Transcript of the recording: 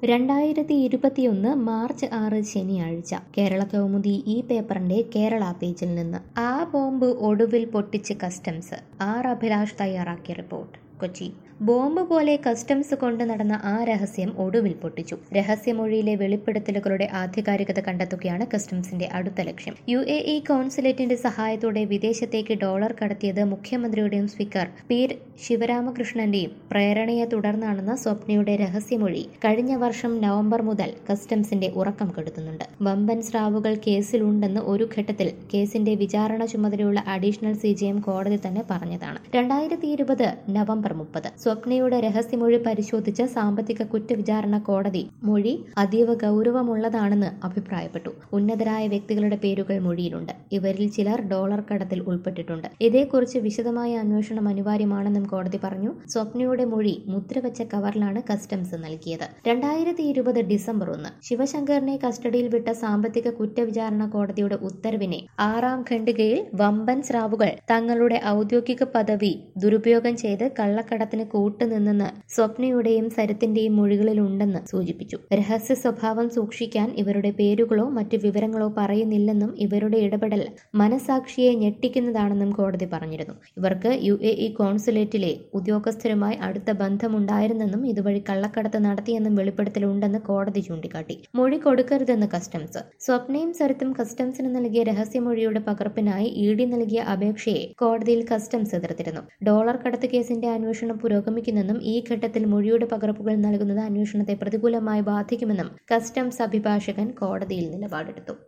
രണ്ടായിരത്തി ഇരുപത്തിയൊന്ന് മാർച്ച് ആറ് ശനിയാഴ്ച കേരള കൗമുദി ഈ പേപ്പറിന്റെ കേരള പേജിൽ നിന്ന് ആ ബോംബ് ഒടുവിൽ പൊട്ടിച്ച് കസ്റ്റംസ് ആർ അഭിലാഷ് തയ്യാറാക്കിയ റിപ്പോർട്ട് കൊച്ചി ബോംബ് പോലെ കസ്റ്റംസ് കൊണ്ട് നടന്ന ആ രഹസ്യം ഒടുവിൽ പൊട്ടിച്ചു രഹസ്യമൊഴിയിലെ വെളിപ്പെടുത്തലുകളുടെ ആധികാരികത കണ്ടെത്തുകയാണ് കസ്റ്റംസിന്റെ അടുത്ത ലക്ഷ്യം യു എ ഇ കോൺസുലേറ്റിന്റെ സഹായത്തോടെ വിദേശത്തേക്ക് ഡോളർ കടത്തിയത് മുഖ്യമന്ത്രിയുടെയും സ്പീക്കർ പി ശിവരാമകൃഷ്ണന്റെയും പ്രേരണയെ തുടർന്നാണെന്ന സ്വപ്നയുടെ രഹസ്യമൊഴി കഴിഞ്ഞ വർഷം നവംബർ മുതൽ കസ്റ്റംസിന്റെ ഉറക്കം കെടുത്തുന്നുണ്ട് വമ്പൻ സ്രാവുകൾ കേസിലുണ്ടെന്ന് ഒരു ഘട്ടത്തിൽ കേസിന്റെ വിചാരണ ചുമതലയുള്ള അഡീഷണൽ സി ജി എം കോടതി തന്നെ പറഞ്ഞതാണ് രണ്ടായിരത്തി ഇരുപത് നവംബർ മുപ്പത് സ്വപ്നയുടെ രഹസ്യമൊഴി പരിശോധിച്ച സാമ്പത്തിക കുറ്റവിചാരണ കോടതി മൊഴി അതീവ ഗൗരവമുള്ളതാണെന്ന് അഭിപ്രായപ്പെട്ടു ഉന്നതരായ വ്യക്തികളുടെ പേരുകൾ മൊഴിയിലുണ്ട് ഇവരിൽ ചിലർ ഡോളർ കടത്തിൽ ഉൾപ്പെട്ടിട്ടുണ്ട് ഇതേക്കുറിച്ച് വിശദമായ അന്വേഷണം അനിവാര്യമാണെന്നും കോടതി പറഞ്ഞു സ്വപ്നയുടെ മൊഴി മുദ്രവെച്ച കവറിലാണ് കസ്റ്റംസ് നൽകിയത് രണ്ടായിരത്തി ഇരുപത് ഡിസംബർ ഒന്ന് ശിവശങ്കറിനെ കസ്റ്റഡിയിൽ വിട്ട സാമ്പത്തിക കുറ്റവിചാരണ കോടതിയുടെ ഉത്തരവിനെ ആറാം ഖണ്ഡികയിൽ വമ്പൻ സ്രാവുകൾ തങ്ങളുടെ ഔദ്യോഗിക പദവി ദുരുപയോഗം ചെയ്ത് കള്ളക്കടത്തിന് കൂട്ടുനിന്നെന്ന് സ്വപ്നയുടെയും സരത്തിന്റെയും മൊഴികളിലുണ്ടെന്ന് സൂചിപ്പിച്ചു രഹസ്യ സ്വഭാവം സൂക്ഷിക്കാൻ ഇവരുടെ പേരുകളോ മറ്റു വിവരങ്ങളോ പറയുന്നില്ലെന്നും ഇവരുടെ ഇടപെടൽ മനസാക്ഷിയെ ഞെട്ടിക്കുന്നതാണെന്നും കോടതി പറഞ്ഞിരുന്നു ഇവർക്ക് യു എ ഇ കോൺസുലേറ്റിലെ ഉദ്യോഗസ്ഥരുമായി അടുത്ത ബന്ധമുണ്ടായിരുന്നെന്നും ഇതുവഴി കള്ളക്കടത്ത് നടത്തിയെന്നും വെളിപ്പെടുത്തലുണ്ടെന്ന് കോടതി ചൂണ്ടിക്കാട്ടി മൊഴി കൊടുക്കരുതെന്ന് കസ്റ്റംസ് സ്വപ്നയും സരിത്തും കസ്റ്റംസിന് നൽകിയ രഹസ്യമൊഴിയുടെ പകർപ്പിനായി ഇ ഡി നൽകിയ അപേക്ഷയെ കോടതിയിൽ കസ്റ്റംസ് എതിർത്തിരുന്നു ഡോളർ കടത്ത് കേസിന്റെ അന്വേഷണം പുരോഗമിക്കുന്നെന്നും ഈ ഘട്ടത്തിൽ മൊഴിയുടെ പകർപ്പുകൾ നൽകുന്നത് അന്വേഷണത്തെ പ്രതികൂലമായി ബാധിക്കുമെന്നും കസ്റ്റംസ് അഭിഭാഷകൻ കോടതിയിൽ നിലപാടെടുത്തു